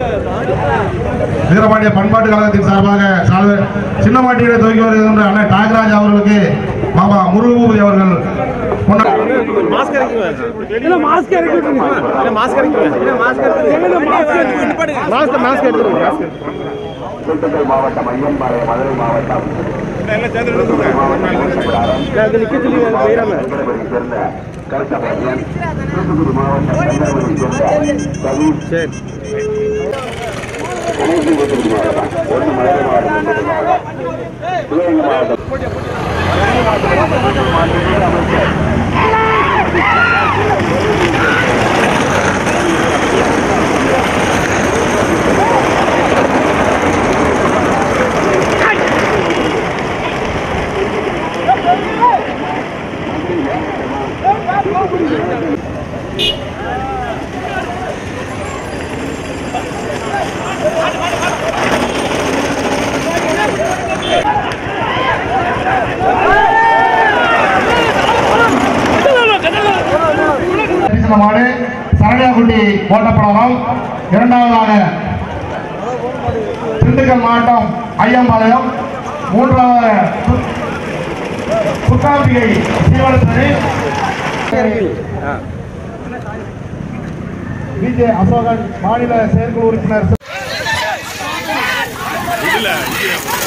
வீரபாண்டிய பண்பாட்டு கழகத்தின் சார்பாக சால்வை சின்னமாட்டியை துவக்கி வருகின்ற அண்ணன் நாகராஜ் அவர்களுக்கு மாமா முருகபூபதி அவர்கள் கொண்டா- திண்டுக்கல் மாவட்டம் ஐயம்பாளையம் மதுரை மாவட்டம் சங்கரபுரி சேர்ந்த கருத்தப்பையன் தூத்துக்குடி மாவட்டம் சங்கரபுரி சேர்ந்த சதீஷ் அனைத்து தூத்துக்குடி மாவட்டம் ஒன்று மதுரை மாவட்டம் தூத்துக்குடி மாவட்டம் சிவகங்கை மாவட்டம் அமைச்சர் பேசின மாடு சரணியாக்குட்டி ஓட்டப்படலாம் இரண்டாவதாக திண்டுக்கல் மாவட்டம் ஐயம்பாளையம் மூன்றாவது கு- குத்தாம்பிகை சீவலத்தனி விஜே அசோகன் மாநில செயற்குழு உறுப்பினர்